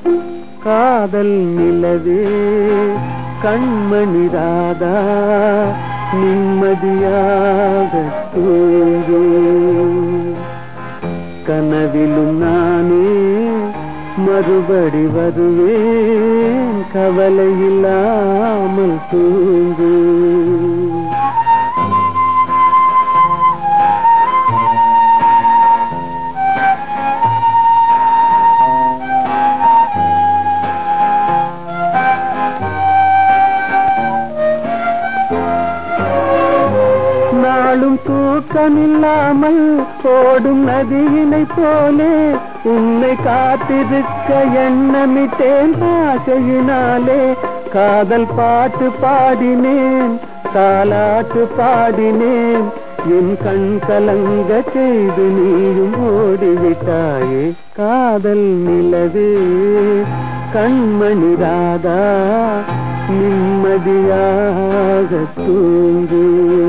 காதல் நிலவே கண்மணி ராதா நிம்மதியாக தூங்கு கனவிலும் நானே மறுபடி வருவேன் கவலை இல்லாமல் தூங்கு நாளும் தூக்கமில்லாமல் ஓடும் நதியினை போலே உன்னை காத்திருக்க எண்ணமிட்டேன் ஆசையினாலே காதல் பாட்டு பாடினேன் தாலாட்டு பாடினேன் என் கண் கலங்க செய்து நீயும் ஓடிவிட்டாயே காதல் நிலவே கண்மணி ராதா நிம்மதியாக தூங்கு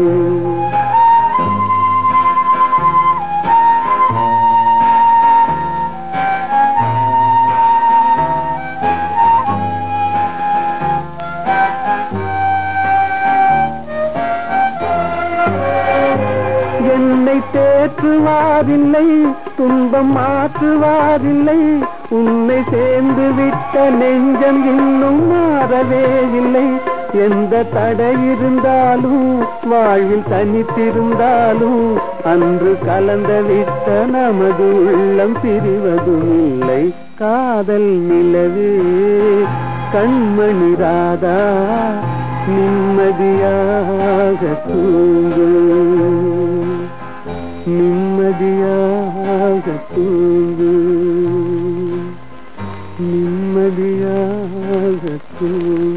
என்னை தேற்றுவாரில்லை துன்பம் மாற்றுவாரில்லை உன்னை சேர்ந்து விட்ட நெஞ்சம் இன்னும் மாறவே இல்லை எந்த தடை இருந்தாலும் வாழ்வில் தனித்திருந்தாலும் அன்று கலந்த விட்ட நமது உள்ளம் பிரிவதும் இல்லை காதல் நிலவே கண்மணி ராதா நிம்மதியாக தூங்கு நிம்மதியாக தூங்கு நிம்மதியாக தூங்கு